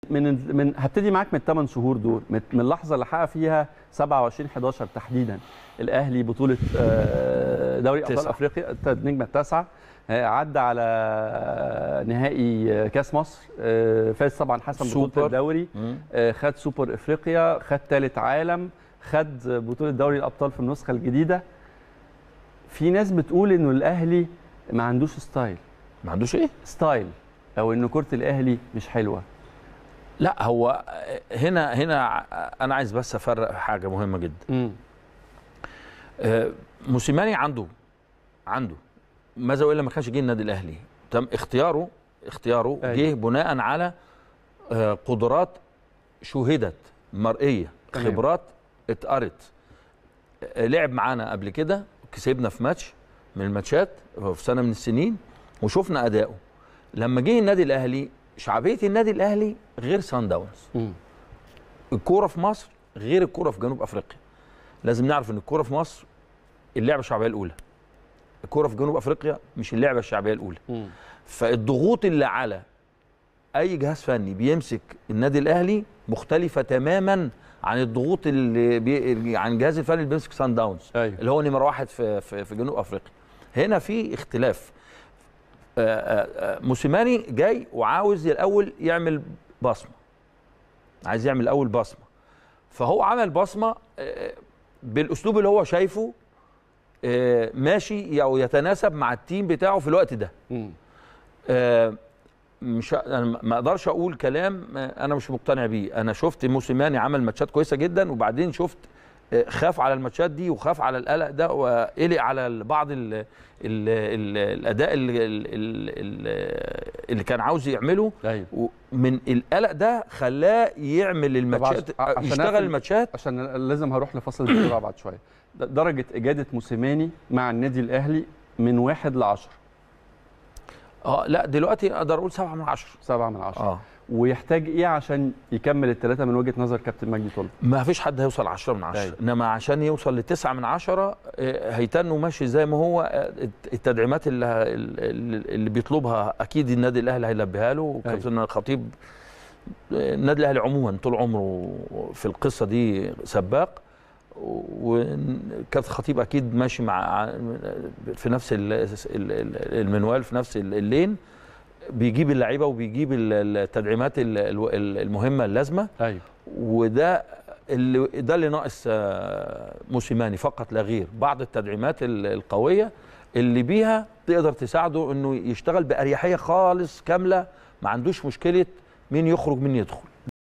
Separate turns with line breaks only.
من من هبتدي معاك من الثمان شهور دول من من اللحظه اللي حقق فيها 27 11 تحديدا الاهلي بطوله آه، دوري ابطال
تسعة.
افريقيا النجمه التاسعه آه، عدى على نهائي كاس مصر آه، فاز طبعا حسم بطوله
سوبر.
الدوري
مم.
آه، خد سوبر افريقيا خد ثالث عالم خد بطوله دوري الابطال في النسخه الجديده في ناس بتقول انه الاهلي ما عندوش ستايل
ما عندوش ايه
ستايل او انه كره الاهلي مش حلوه
لا هو هنا هنا انا عايز بس افرق حاجه مهمه جدا
امم
آه، موسيماني عنده عنده ماذا والا ما كانش جه النادي الاهلي تم اختياره اختياره
أيوة.
جه بناء على آه، قدرات شوهدت مرئيه
تمام.
خبرات اتقرت آه، لعب معانا قبل كده كسبنا في ماتش من الماتشات في سنه من السنين وشفنا اداؤه لما جه النادي الاهلي شعبيه النادي الاهلي غير سان داونز
امم
الكوره في مصر غير الكوره في جنوب افريقيا لازم نعرف ان الكوره في مصر اللعبه الشعبيه الاولى الكوره في جنوب افريقيا مش اللعبه الشعبيه الاولى
امم
فالضغوط اللي على اي جهاز فني بيمسك النادي الاهلي مختلفه تماما عن الضغوط اللي بي... عن الجهاز الفني اللي بيمسك سان داونز
ايوه
اللي هو نمره واحد في في, في جنوب افريقيا هنا في اختلاف آه، آه، آه، موسيماني جاي وعاوز الاول يعمل بصمه عايز يعمل الاول بصمه فهو عمل بصمه آه، بالاسلوب اللي هو شايفه آه، ماشي او يتناسب مع التيم بتاعه في الوقت ده
امم
آه، مش انا ما اقدرش اقول كلام آه، انا مش مقتنع بيه انا شفت موسيماني عمل ماتشات كويسه جدا وبعدين شفت آه، خاف على الماتشات دي وخاف على القلق ده وقلق على ال- بعض ال ال ال الاداء اللي, اللي كان عاوز يعمله
ايوه
ومن القلق ده خلاه يعمل الماتشات
عش- عشان
يشتغل
أقفل-
الماتشات
عشان لازم هروح لفصل بسرعه بعد شويه د- درجه اجاده موسيماني مع النادي الاهلي من واحد ل 10
اه لا دلوقتي اقدر اقول سبعة من عشرة
7 من 10
اه
ويحتاج ايه عشان يكمل الثلاثه من وجهه نظر كابتن مجدي طلب
ما فيش حد هيوصل 10 من 10
أيوة.
انما عشان يوصل لتسعة من 10 هيتنوا ماشي زي ما هو آه، التدعيمات اللي اللي اللي بيطلبها اكيد النادي الاهلي هيلبيها له وكابتن الخطيب آه، النادي الاهلي عموما طول عمره في القصه دي سباق وكابتن الخطيب اكيد ماشي مع في نفس ال- ال- المنوال في نفس اللين بيجيب اللعيبه وبيجيب التدعيمات ال- المهمه اللازمه
ايوه
وده اللي ده اللي ناقص آه، موسيماني فقط لا غير بعض التدعيمات ال- القويه اللي بيها تقدر تساعده انه يشتغل باريحيه خالص كامله ما عندوش مشكله مين يخرج مين يدخل